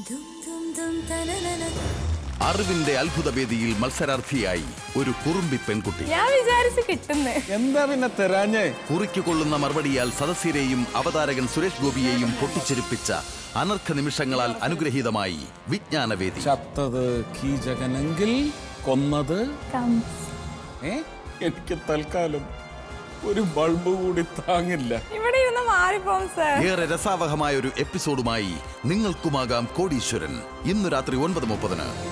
ദും ദും ദും തനനന. അറിവിന്റെ അത്ഭുതവേദിയിൽ മത്സരാർത്ഥിയായി ഒരു കുറുമ്പി പെൺകുട്ടി ഞാൻ വിചാരിച്ച് കിട്ടുന്നേ എന്താ പിന്നെ തെരാഞ്ഞേ കുറിക്ക് കൊള്ളുന്ന മറുപടിയാൽ സദസ്യരെയും അവതാരകൻ സുരേഷ് ഗോപിയെയും പൊട്ടിച്ചെരുപ്പിച്ച അനർഘ നിമിഷങ്ങളാൽ അനുഗ്രഹീതമായി വിജ്ഞാനവേദി ചത്തത് കീചകനെങ്കിൽ കൊന്നത് ഏ എനിക്ക് തൽക്കാലം ഒരു ബൾബ് കൂടി താങ്ങില്ല ഇവിടെ ഇരുന്ന് മാറിപ്പോവും സർ ഏറെ രസാവഹമായ ഒരു എപ്പിസോഡുമായി നിങ്ങൾക്കുമാകാം കോടീശ്വരൻ ഇന്ന് രാത്രി ഒൻപത് മുപ്പതിന്